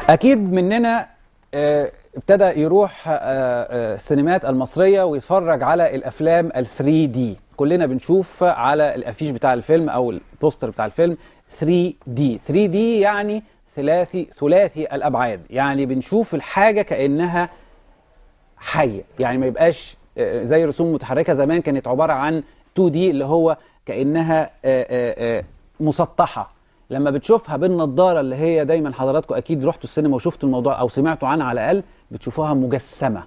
اكيد مننا آه، ابتدى يروح آه، آه، السينمات المصريه ويتفرج على الافلام ال 3 دي كلنا بنشوف على الافيش بتاع الفيلم او البوستر بتاع الفيلم 3 دي 3 دي يعني ثلاثي ثلاثي الابعاد يعني بنشوف الحاجه كانها حيه يعني ما يبقاش آه، زي رسوم متحركه زمان كانت عباره عن 2 دي اللي هو كانها آه، آه، آه، مسطحه لما بتشوفها بالنضاره اللي هي دايما حضراتكم اكيد رحتوا السينما وشفتوا الموضوع او سمعتوا عنها على الاقل بتشوفوها مجسمه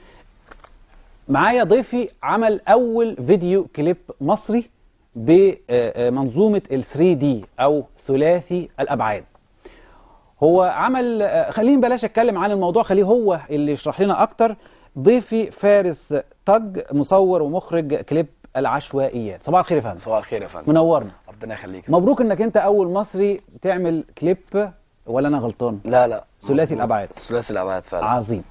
معايا ضيفي عمل اول فيديو كليب مصري بمنظومه ال 3 دي او ثلاثي الابعاد هو عمل آه، خليني بلاش اتكلم عن الموضوع خليه هو اللي يشرح لنا اكتر ضيفي فارس طج مصور ومخرج كليب العشوائيات صباح الخير يا فندم صباح الخير يا فندم منورنا ربنا يخليك مبروك انك انت اول مصري تعمل كليب ولا انا غلطان لا لا ثلاثي مظبوط. الأبعاد. ثلاثي الابعاد فعلا عظيم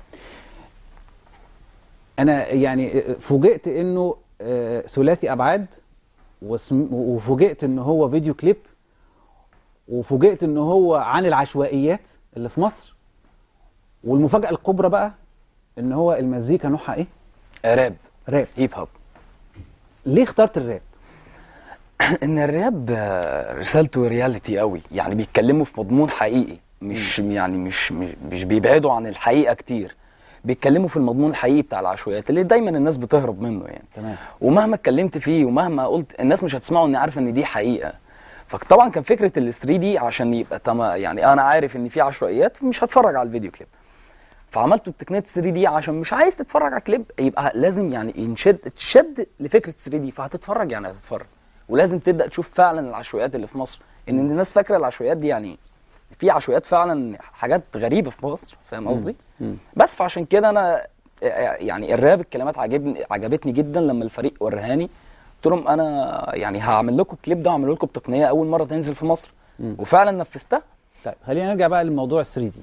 انا يعني فوجئت انه آه، ثلاثي ابعاد واسم- وفوجئت ان هو فيديو كليب وفوجئت ان هو عن العشوائيات اللي في مصر والمفاجأة الكبرى بقى ان هو المزيكا نوعها ايه راب راب هيب هوب ليه اخترت الراب ان الراب آه، رسالته رياليتي قوي يعني بيتكلموا في مضمون حقيقي مش يعني مش مش, مش بيبعدوا عن الحقيقه كتير بيتكلموا في المضمون الحقيقي بتاع العشوائيات اللي دايما الناس بتهرب منه يعني تمام ومهما اتكلمت فيه ومهما قلت الناس مش هتسمعوا اني عارف ان دي حقيقه فطبعا كان فكره ال 3 دي عشان يبقى تما يعني انا عارف ان في عشوائيات مش هتفرج على الفيديو كليب فعملته بتقنيه 3 دي عشان مش عايز تتفرج على كليب يبقى لازم يعني ينشد تشد لفكره 3 دي فهتتفرج يعني هتتفرج ولازم تبدا تشوف فعلا العشوائيات اللي في مصر ان الناس فاكره العشوائيات دي يعني في عشوائيات فعلا حاجات غريبه في مصر فاهم قصدي مم. بس فعشان كده انا يعني الراب الكلمات عجبني عجبتني جدا لما الفريق ورهاني قلت لهم انا يعني هعمل لكم الكليب ده هعمل لكم بتقنيه اول مره تنزل في مصر مم. وفعلا نفذتها طيب خلينا نرجع بقى للموضوع ال 3 دي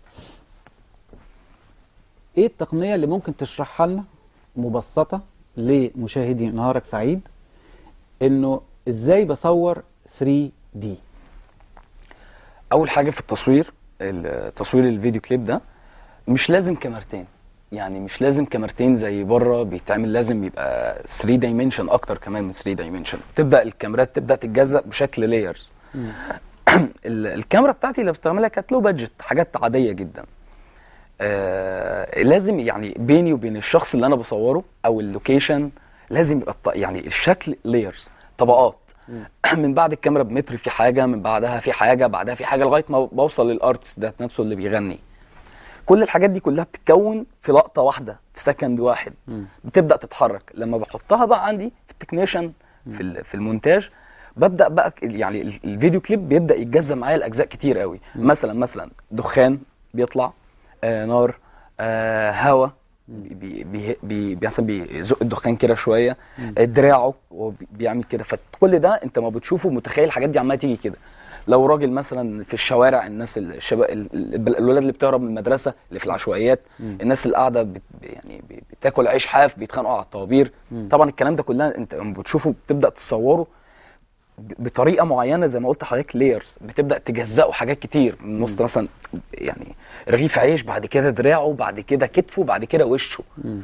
ايه التقنيه اللي ممكن تشرحها لنا مبسطه لمشاهدي نهارك سعيد انه ازاي بصور 3 دي اول حاجه في التصوير التصوير الفيديو كليب ده مش لازم كاميرتين يعني مش لازم كاميرتين زي بره بيتعمل لازم يبقى 3 دايمنشن اكتر كمان من 3 دايمنشن تبدا الكاميرات تبدا تتجزأ بشكل لايرز الكاميرا بتاعتي اللي بستعملها كانت لو بادجت حاجات عاديه جدا آه لازم يعني بيني وبين الشخص اللي انا بصوره او اللوكيشن لازم يبقى الط- يعني الشكل لايرز طبقات من بعد الكاميرا بمتر في حاجه من بعدها في حاجه بعدها في حاجه لغايه ما بوصل للارتست ذات نفسه اللي بيغني كل الحاجات دي كلها بتتكون في لقطه واحده في سكند واحد مم. بتبدا تتحرك لما بحطها بقى عندي في التكنيشن في ال- في المونتاج ببدا بقى ك- يعني ال- الفيديو كليب بيبدا يتجزأ معايا لاجزاء كتير قوي مثلا مثلا دخان بيطلع آه نار آه هواء بي بي بي بي مثلا بيزق الدخان كده شويه آه دراعه وهو بي- بيعمل كده فكل ده انت ما بتشوفه متخيل الحاجات دي عماله تيجي كده لو راجل مثلا في الشوارع الناس الشباب الولاد اللي بتهرب من المدرسه اللي في العشوائيات الناس اللي قاعده بت يعني بي- بتاكل عيش حاف بيتخانقوا على الطوابير طبعا الكلام ده كلها انت لما بتشوفه بتبدا تصوره ب- بطريقه معينه زي ما قلت لحضرتك لايرز بتبدا تجزأه حاجات كتير من نص مثلا يعني رغيف عيش بعد كده دراعه بعد كده كتفه بعد كده وشه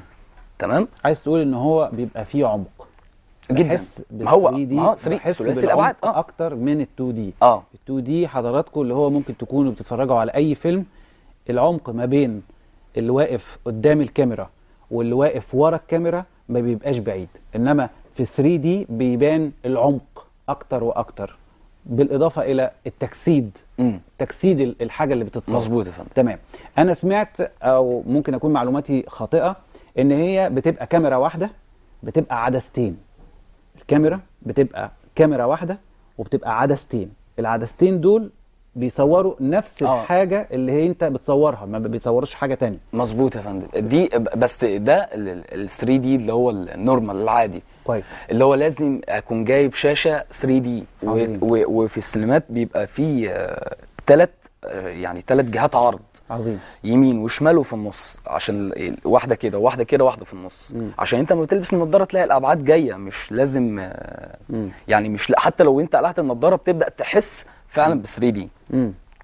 تمام عايز تقول ان هو بيبقى فيه عمق جدا بحس ما هو بال 3 دي ما هو 3 بحس ثلاثي بالعمق الابعاد اه اكتر من ال 2 دي اه ال 2 دي حضراتكم اللي هو ممكن تكونوا بتتفرجوا على اي فيلم العمق ما بين اللي واقف قدام الكاميرا واللي واقف ورا الكاميرا ما بيبقاش بعيد انما في 3 دي بيبان العمق اكتر واكتر بالاضافه الى التجسيد امم تجسيد ال- الحاجه اللي بتتصور مظبوط يا فندم تمام انا سمعت او ممكن اكون معلوماتي خاطئه ان هي بتبقى كاميرا واحده بتبقى عدستين الكاميرا بتبقى كاميرا واحده وبتبقى عدستين العدستين دول بيصوروا نفس آه. الحاجه اللي هي انت بتصورها ما بيصورش حاجه تانية مظبوط يا فندم دي بس ده ال 3 دي اللي هو النورمال العادي كويس اللي هو لازم اكون جايب شاشه 3 دي عظيم. وفي السينمات بيبقى فيه ثلاث يعني ثلاث جهات عرض عظيم يمين وشمال وفي النص عشان ال- واحده كده واحده كده واحده في النص مم. عشان انت لما بتلبس النضاره تلاقي الابعاد جايه مش لازم آه، مم. يعني مش لا- حتى لو انت قلعت النضاره بتبدا تحس فعلا ب 3 دي مم.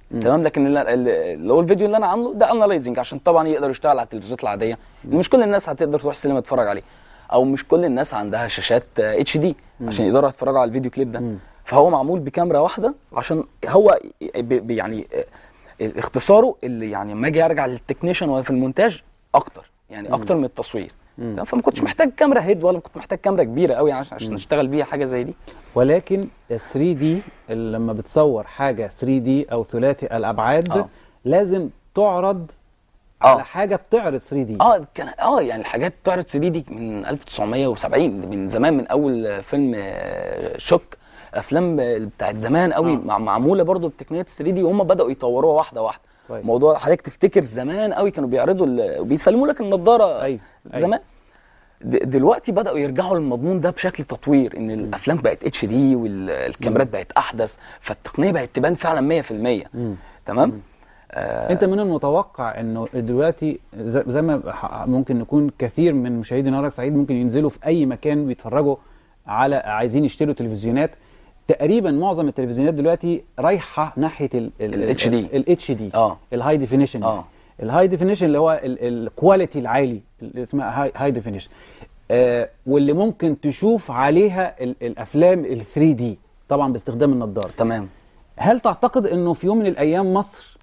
تمام لكن ال- ال- اللي هو الفيديو اللي انا عامله ده انالايزنج عشان طبعا يقدر يشتغل على التلفزيونات العاديه لأن مش كل الناس هتقدر تروح السينما تتفرج عليه او مش كل الناس عندها شاشات اتش دي عشان يقدروا يتفرجوا على الفيديو كليب ده فهو معمول بكاميرا واحده عشان هو ب- ب- يعني آه، اختصاره اللي يعني لما اجي ارجع للتكنيشن وفي المونتاج اكتر يعني اكتر من التصوير تمام؟ فما كنتش محتاج كاميرا هيد ولا كنت محتاج كاميرا كبيره قوي عشان عشان اشتغل بيها حاجه زي دي ولكن ال 3 دي لما بتصور حاجه 3 دي او ثلاثي الابعاد آه. لازم تعرض آه. على حاجه بتعرض 3 دي اه كان اه يعني الحاجات بتعرض 3 دي من 1970 من زمان من اول فيلم آه، شوك افلام آه، بتاعت زمان قوي آه. مع معموله برضو بتقنيه 3 دي وهم بداوا يطوروها واحده واحده كويس. موضوع حضرتك تفتكر زمان قوي كانوا بيعرضوا ال- وبيسلموا لك النضاره أيوة. زمان د- دلوقتي بداوا يرجعوا للمضمون ده بشكل تطوير ان الافلام بقت اتش دي والكاميرات بقت احدث فالتقنيه بقت تبان فعلا 100% تمام آه انت من المتوقع انه دلوقتي ز- زي ما ح- ممكن نكون كثير من مشاهدي نهارك سعيد ممكن ينزلوا في اي مكان بيتفرجوا على عايزين يشتروا تلفزيونات تقريبا معظم التلفزيونات دلوقتي رايحه ناحيه ال HD. الاتش دي اه الهاي ديفينيشن اه الهاي ديفينيشن اللي هو الكواليتي العالي اللي اسمها هاي هاي ديفينيشن آه واللي ممكن تشوف عليها ال- الافلام ال 3 دي طبعا باستخدام النظاره تمام هل تعتقد انه في يوم من الايام مصر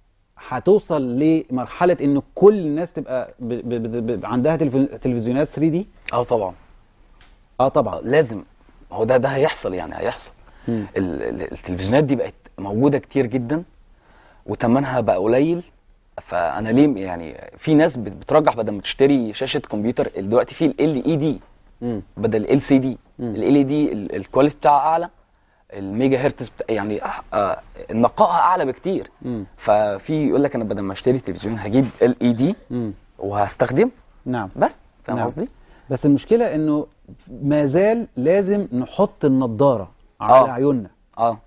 هتوصل لمرحله انه كل الناس تبقى ب ب ب ب عندها تلف- تلفزيونات 3 دي اه طبعا اه طبعا لازم هو ده ده هيحصل يعني هيحصل مم. ال- ال- التلفزيونات دي بقت موجوده كتير جدا وثمنها بقى قليل فانا ليه يعني في ناس بت- بترجح بدل ما تشتري شاشه كمبيوتر دلوقتي في ال اي دي مم. بدل ال سي دي مم. ال اي دي الكواليتي بتاعها اعلى الميجا هرتز بتا... يعني آه، آه، نقائها اعلى بكتير مم. ففي يقول لك انا بدل ما اشتري تلفزيون هجيب ال اي دي مم. وهستخدم نعم بس فاهم نعم. قصدي؟ بس المشكله انه ما زال لازم نحط النضاره على آه. عيوننا اه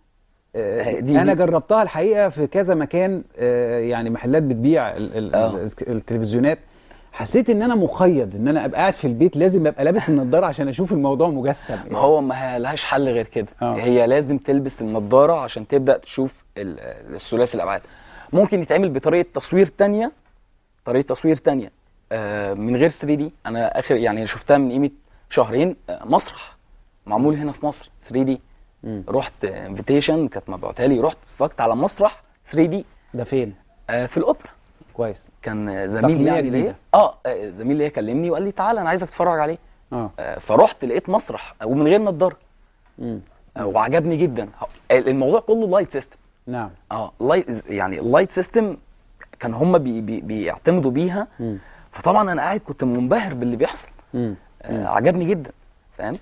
آه، دي- انا دي- جربتها الحقيقه في كذا مكان آه، يعني محلات بتبيع ال- ال- آه. ال- التلفزيونات حسيت ان انا مقيد ان انا ابقى قاعد في البيت لازم ابقى لابس النضاره عشان اشوف الموضوع مجسم ما هو ما لهاش حل غير كده آه. هي لازم تلبس النضاره عشان تبدا تشوف ال- الثلاثي الابعاد ممكن يتعمل بطريقه تصوير تانية طريقه تصوير تانية آه، من غير 3 دي انا اخر يعني شفتها من قيمه شهرين آه، مسرح معمول هنا في مصر 3 دي مم. رحت انفيتيشن كانت مبعوتها لي رحت اتفرجت على مسرح 3 دي ده فين في الاوبرا كويس كان زميل تقنية يعني جديدة. ليا اه آه، زميل ليا كلمني وقال لي تعالى انا عايزك تتفرج عليه اه آه، فرحت لقيت مسرح ومن غير نضاره مم. آه، وعجبني جدا الموضوع كله لايت سيستم نعم اه لايت يعني اللايت سيستم كان هم بي بي بيعتمدوا بيها مم. فطبعا انا قاعد كنت منبهر باللي بيحصل مم. آه عجبني جدا فاهم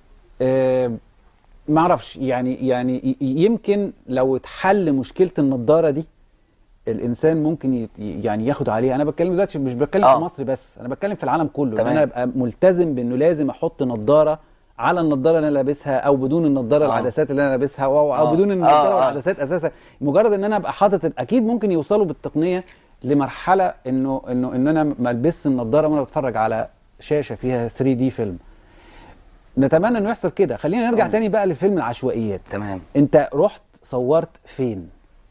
آه ما اعرفش يعني يعني ي- يمكن لو اتحل مشكله النضاره دي الانسان ممكن يت- يعني ياخد عليها انا بتكلم دلوقتي مش بتكلم آه. في مصر بس انا بتكلم في العالم كله تمام. انا ابقى ملتزم بانه لازم احط نضاره على النضاره اللي انا لابسها او بدون النضاره آه. العدسات اللي انا لابسها او, أو آه. بدون النضاره آه، آه. والعدسات اساسا مجرد ان انا ابقى حاطط اكيد ممكن يوصلوا بالتقنيه لمرحله انه انه ان انا ما البسش النضاره وانا بتفرج على شاشه فيها 3 دي فيلم نتمنى انه يحصل كده خلينا نرجع آه. تاني بقى لفيلم العشوائيات تمام انت رحت صورت فين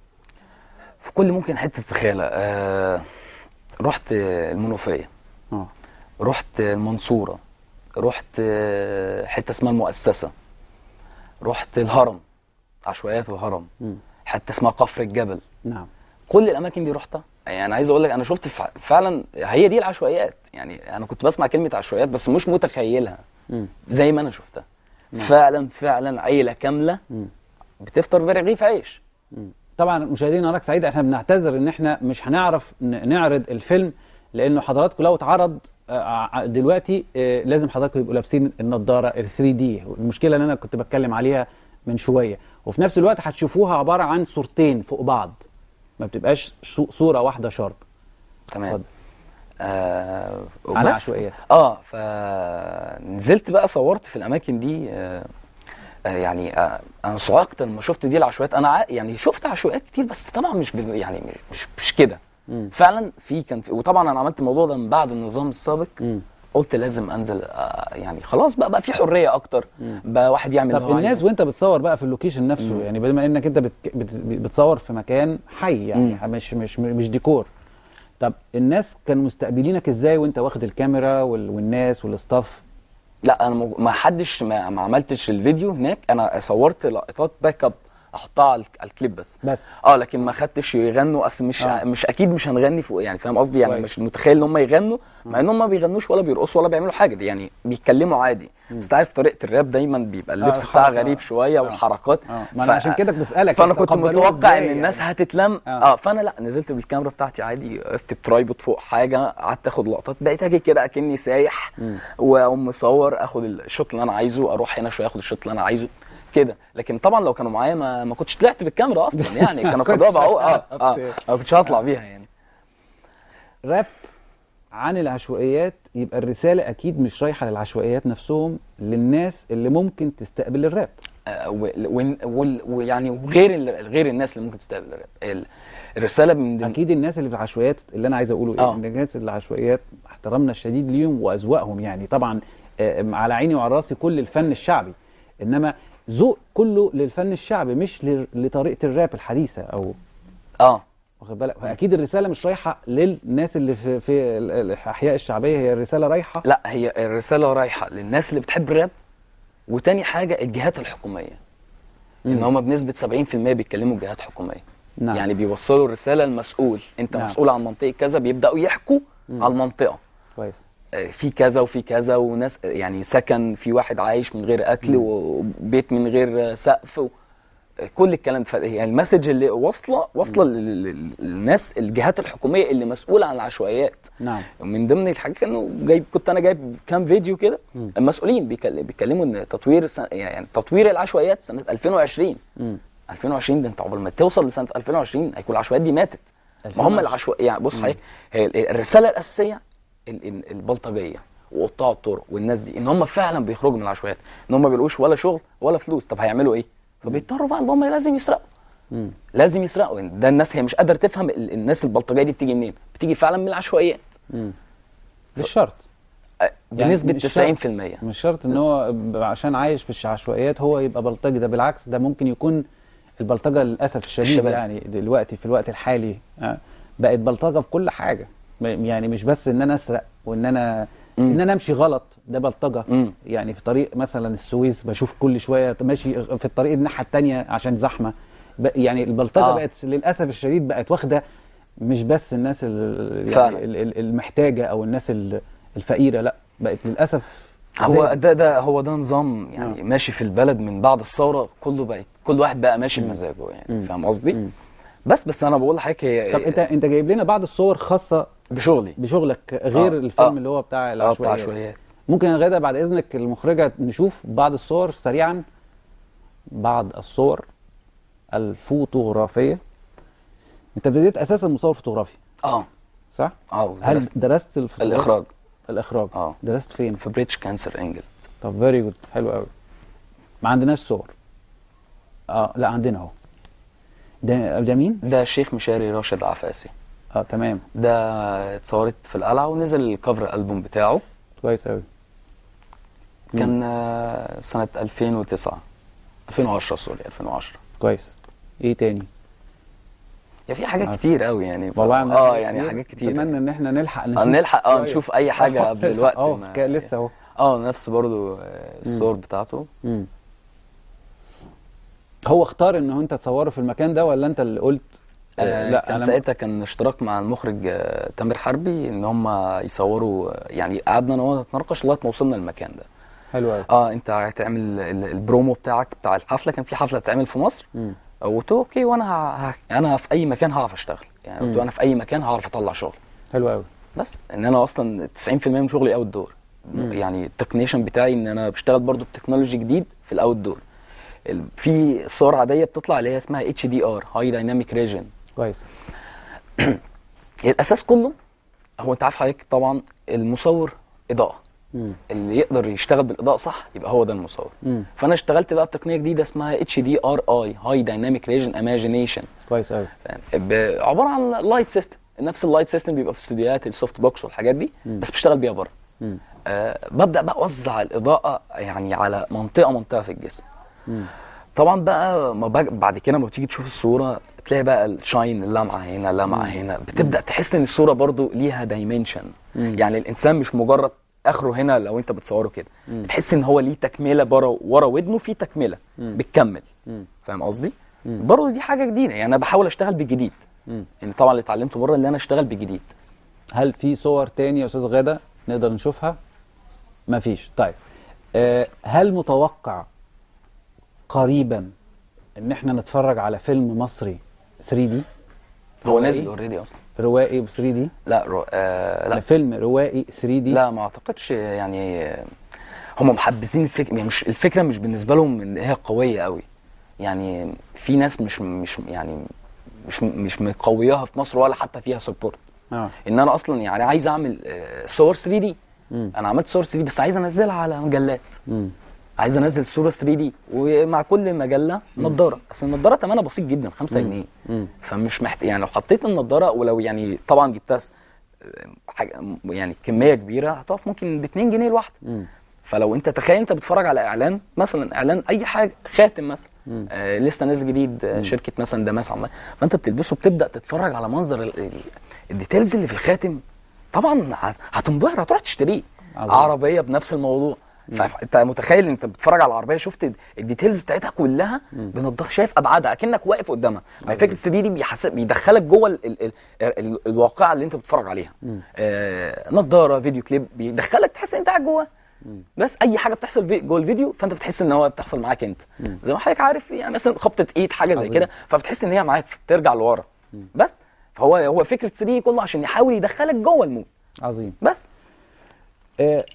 في كل ممكن حته تخيلها آه رحت المنوفيه اه رحت المنصوره رحت آه، حته اسمها المؤسسه رحت الهرم عشوائيات الهرم مم. حته اسمها قفر الجبل نعم كل الاماكن دي رحتها يعني انا عايز اقول لك انا شفت فع- فعلا هي دي العشوائيات يعني انا كنت بسمع كلمه عشوائيات بس مش متخيلها مم. زي ما انا شفتها نعم. فعلا فعلا عيله كامله مم. بتفطر برغيف عيش مم. طبعا مشاهدينا نهارك سعيد احنا بنعتذر ان احنا مش هنعرف ن- نعرض الفيلم لانه حضراتكم لو اتعرض آه، ع- دلوقتي آه، لازم حضراتكم يبقوا لابسين النضاره ال 3 دي المشكله اللي انا كنت بتكلم عليها من شويه وفي نفس الوقت هتشوفوها عباره عن صورتين فوق بعض ما بتبقاش شو- صوره واحده شارب تمام اتفضل. آه على وبس. عشوائيات. اه فنزلت بقى صورت في الاماكن دي آه آه يعني آه انا صعقت لما شفت دي العشوائيات انا ع- يعني شفت عشوائيات كتير بس طبعا مش بال- يعني مش مش كده مم. فعلا في كان في وطبعا انا عملت الموضوع ده من بعد النظام السابق مم. قلت لازم انزل آه، يعني خلاص بقى بقى في حريه اكتر بقى واحد يعمل طب اللي هو الناس عايزه. وانت بتصور بقى في اللوكيشن نفسه يعني بما انك انت بت... بت... بتصور في مكان حي يعني مش مش مش ديكور طب الناس كانوا مستقبلينك ازاي وانت واخد الكاميرا وال... والناس والاستاف لا انا مج- ما حدش ما, ما عملتش الفيديو هناك انا صورت لقطات باك اب احطها على الك- على الكليب بس بس اه لكن ما خدتش يغنوا اصل مش آه. آه. مش اكيد مش هنغني فوق يعني فاهم قصدي يعني كويس. مش متخيل ان هم يغنوا مع ان هم ما بيغنوش ولا بيرقصوا ولا بيعملوا حاجه دي يعني بيتكلموا عادي بس تعرف طريقه الراب دايما بيبقى اللبس بتاعها الحركة. غريب شويه آه. والحركات اه ما انا عشان كده بسالك فانا كنت تقبلوها متوقع إزاي ان الناس يعني؟ هتتلم آه. اه, فانا لا نزلت بالكاميرا بتاعتي عادي وقفت بترايبود فوق حاجه قعدت اخد لقطات بقيت اجي كده اكني سايح واقوم مصور اخد الشوت اللي انا عايزه اروح هنا شويه اخد الشوت اللي انا عايزه كده لكن طبعا لو كانوا معايا ما, ما كنتش طلعت بالكاميرا اصلا يعني كانوا خدوها بقى أهو، اه اه ما كنتش هطلع بيها يعني راب عن العشوائيات يبقى الرساله اكيد مش رايحه للعشوائيات نفسهم للناس اللي ممكن تستقبل الراب آه، و- وال- وال- ويعني وغير ال- غير الناس اللي ممكن تستقبل الراب ال- الرساله من ضمن اكيد الناس اللي في العشوائيات اللي انا عايز اقوله ايه آه. ان الناس اللي العشوائيات احترامنا الشديد ليهم واذواقهم يعني طبعا آه، على عيني وعلى راسي كل الفن الشعبي انما ذوق كله للفن الشعبي مش ل- لطريقه الراب الحديثه او اه واخد بالك فاكيد الرساله مش رايحه للناس اللي في في ال- الاحياء الشعبيه هي الرساله رايحه لا هي الرساله رايحه للناس اللي بتحب الراب وتاني حاجه الجهات الحكوميه ان مم. هم بنسبه 70% بيتكلموا جهات حكوميه نعم. يعني بيوصلوا الرساله المسؤول انت نعم. مسؤول عن منطقه كذا بيبداوا يحكوا على المنطقه كويس آه، في كذا وفي كذا وناس يعني سكن في واحد عايش من غير اكل وبيت من غير آه، سقف و... آه، كل الكلام ده ف- يعني المسج اللي واصله واصله لل- لل- للناس الجهات الحكوميه اللي مسؤوله عن العشوائيات نعم من ضمن الحاجات كانوا جايب كنت انا جايب كام فيديو كده مم. المسؤولين بيكل- بيتكلموا ان تطوير سنة يعني تطوير العشوائيات سنه 2020 مم. 2020 ده انت عقبال ما توصل لسنه 2020 هيكون العشوائيات دي ماتت ما هم 2020. العشوائيات يعني بص حضرتك هي ال- الرساله الاساسيه ال- ال- البلطجيه وقطاع الطرق والناس دي ان هم فعلا بيخرجوا من العشوائيات ان هم ما بيلاقوش ولا شغل ولا فلوس طب هيعملوا ايه؟ فبيضطروا بقى ان هم لازم يسرقوا مم. لازم يسرقوا يعني ده الناس هي مش قادره تفهم ال- الناس البلطجيه دي بتيجي منين؟ بتيجي فعلا من العشوائيات مم. مش شرط أه، يعني بنسبه مش شرط- 90% مش شرط ان هو ب- عشان عايش في العشوائيات هو يبقى بلطجي ده بالعكس ده ممكن يكون البلطجه للاسف الشديد الشباب. يعني دلوقتي في الوقت الحالي آه، بقت بلطجه في كل حاجه م- يعني مش بس ان انا اسرق وان انا مم. ان انا امشي غلط ده بلطجه مم. يعني في طريق مثلا السويس بشوف كل شويه ماشي في الطريق الناحيه التانية عشان زحمه ب- يعني البلطجه آه. آه. بقت للاسف الشديد بقت واخده مش بس الناس ال- فعلا. يعني ال- ال- المحتاجه او الناس ال- الفقيره لا بقت للاسف هو زي- ده ده هو ده نظام يعني آه. ماشي في البلد من بعد الثوره كله بقت كل واحد بقى ماشي بمزاجه يعني مم. فاهم قصدي؟ مم. بس بس انا بقول لحضرتك هي طب انت انت جايب لنا بعض الصور خاصه بشغلي بشغلك غير آه، الفيلم آه. اللي هو بتاع اه بتاع العشوائيات عشوائيات ممكن يا غاده بعد اذنك المخرجه نشوف بعض الصور سريعا بعض الصور الفوتوغرافيه انت ابتديت اساسا مصور فوتوغرافي اه صح اه هل درست درست الفوتوغرافي؟ الاخراج الاخراج اه درست فين في بريتش كانسر انجل طب فيري جود حلو قوي ما عندناش صور اه لا عندنا اهو ده ده مين ده الشيخ مشاري راشد عفاسي اه تمام ده اتصورت في القلعه ونزل الكفر البوم بتاعه كويس قوي مم. كان آه، سنه 2009 2010 سوري 2010 كويس ايه تاني يا في حاجات آه. كتير قوي يعني ف- والله اه يعني حاجات كتير اتمنى ان احنا نلحق نشوف آه، نلحق اه شوية. نشوف اي حاجه آه، قبل الوقت اه ما- ك- لسه اهو اه نفس برضو آه، الصور بتاعته مم. هو اختار ان انت تصوره في المكان ده ولا انت اللي قلت آه لا كان انا ساعتها كان اشتراك مع المخرج آه تامر حربي ان هم يصوروا آه، يعني قعدنا انا وهو نتناقش لغايه ما وصلنا المكان ده حلو قوي اه انت هتعمل ال- البرومو بتاعك بتاع الحفله كان في حفله تتعمل في مصر مم. قلت له اوكي وانا ه... ه- انا في اي مكان هعرف اشتغل يعني قلت مم. له انا في اي مكان هعرف اطلع شغل حلو قوي بس ان انا اصلا 90% من شغلي اوت دور مم. يعني التكنيشن بتاعي ان انا بشتغل برضو بتكنولوجي جديد في الاوت دور ال- في صور عاديه بتطلع اللي هي اسمها اتش دي ار هاي دايناميك ريجن كويس الاساس كله هو انت عارف حضرتك طبعا المصور اضاءه مم. اللي يقدر يشتغل بالاضاءه صح يبقى هو ده المصور مم. فانا اشتغلت بقى بتقنيه جديده اسمها اتش دي ار اي هاي دايناميك ريجن ايماجينيشن كويس قوي عباره عن لايت سيستم نفس اللايت سيستم بيبقى في استوديوهات السوفت بوكس والحاجات دي مم. بس بشتغل بيها بره مم. آه ببدا بقى اوزع الاضاءه يعني على منطقه منطقه في الجسم مم. طبعا بقى ما بق- بعد كده لما بتيجي تشوف الصوره تلاقي بقى الشاين اللمعه هنا لمعه هنا بتبدا تحس ان الصوره برضو ليها دايمنشن مم. يعني الانسان مش مجرد اخره هنا لو انت بتصوره كده بتحس ان هو ليه تكمله ورا ورا ودنه في تكمله مم. بتكمل مم. فاهم قصدي مم. برضه دي حاجه جديده يعني انا بحاول اشتغل بالجديد مم. يعني طبعا اللي اتعلمته بره اللي انا اشتغل بالجديد هل في صور تاني يا استاذ غاده نقدر نشوفها مفيش طيب آه، هل متوقع قريبا ان احنا نتفرج على فيلم مصري 3 دي هو نازل اوريدي اصلا روائي ب 3 دي لا رو... آه لا فيلم روائي 3 دي لا ما اعتقدش يعني آه، هم محبذين الفكره يعني مش الفكره مش بالنسبه لهم ان هي قويه قوي يعني في ناس مش مش يعني مش مش مقوياها في مصر ولا حتى فيها سبورت اه ان انا اصلا يعني عايز اعمل آه، صور 3 دي مم. انا عملت صور 3 دي بس عايز انزلها على مجلات مم. عايز انزل صوره 3 دي ومع كل مجله نضاره اصل النضاره ثمنها بسيط جدا 5 مم. جنيه مم. فمش محتاج يعني لو حطيت النضاره ولو يعني طبعا جبتها س- حاجه يعني كميه كبيره هتقف ممكن ب 2 جنيه الواحده مم. فلو انت تخيل انت بتتفرج على اعلان مثلا اعلان اي حاجه خاتم مثلا مم. آه لسه نازل جديد آه شركه مثلا دماس عمال فانت بتلبسه بتبدا تتفرج على منظر ال- ال- الديتيلز اللي في الخاتم طبعا ه- هتنبهر هتروح تشتريه عظيم. عربيه بنفس الموضوع فانت متخيل انت بتتفرج على العربيه شفت الديتيلز بتاعتها كلها بنضاره شايف ابعادها اكنك واقف قدامها ما هي فكره 3 دي بيحسب بيدخلك جوه ال ال ال ال الواقعه اللي انت بتتفرج عليها آه نضاره فيديو كليب بيدخلك تحس ان انت قاعد جوه بس اي حاجه بتحصل في جوه الفيديو فانت بتحس ان هو بتحصل معاك انت زي ما حضرتك عارف يعني مثلا خبطه ايد حاجه زي عظيم. كده فبتحس ان هي معاك ترجع لورا بس فهو هو فكره 3 دي كله عشان يحاول يدخلك جوه المود عظيم بس آه،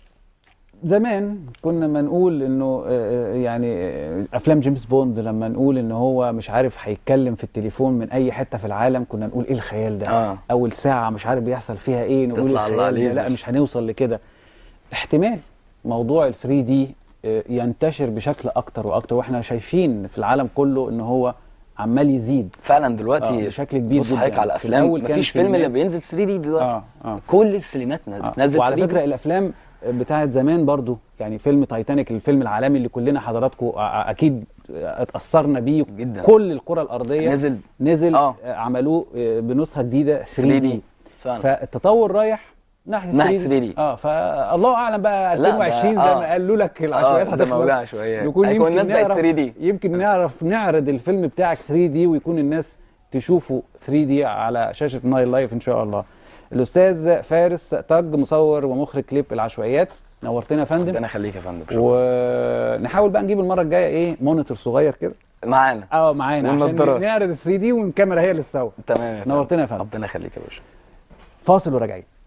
زمان كنا ما نقول انه آه، آه، يعني آه، افلام جيمس بوند لما نقول ان هو مش عارف هيتكلم في التليفون من اي حته في العالم كنا نقول ايه الخيال ده آه. اول ساعه مش عارف بيحصل فيها ايه نقول تطلع الله الخيال ده ليزر. لا مش هنوصل لكده احتمال موضوع ال 3 دي ينتشر بشكل اكتر واكتر واحنا شايفين في العالم كله ان هو عمال يزيد فعلا دلوقتي آه، بشكل كبير بص جدا. حضرتك على في افلام الأول كان مفيش فيلم سينمات. اللي بينزل 3 دي دلوقتي اه اه كل السينمات آه. بتنزل وعلى 3 فكره دي الافلام بتاعت زمان برضو يعني فيلم تايتانيك الفيلم العالمي اللي كلنا حضراتكم اكيد اتاثرنا بيه جدا. كل الكره الارضيه نزل نزل آه. آه. عملوه آه، بنسخه جديده 3 3D دي فعلا فالتطور رايح ناحيه ناحية 3D 3D. اه فالله اعلم بقى لا، ده- 2020 زي آه. ما قالوا لك العشوائيات اه زي ما هتخلص قولها شويه يكون هيكون يمكن الناس بقت نعرف 3 دي يمكن نعرف نعرض الفيلم بتاعك 3 دي ويكون الناس تشوفه 3 دي على شاشه نايل لايف ان شاء الله الاستاذ فارس تاج مصور ومخرج كليب العشوائيات نورتنا يا فندم ربنا يخليك يا فندم شكراً. ونحاول بقى نجيب المره الجايه ايه مونيتور صغير كده معانا اه معانا عشان والنضارات. نعرض ال 3 دي والكاميرا هي اللي تسوي تمام يا فندم. نورتنا يا فندم ربنا يخليك يا باشا فاصل وراجعين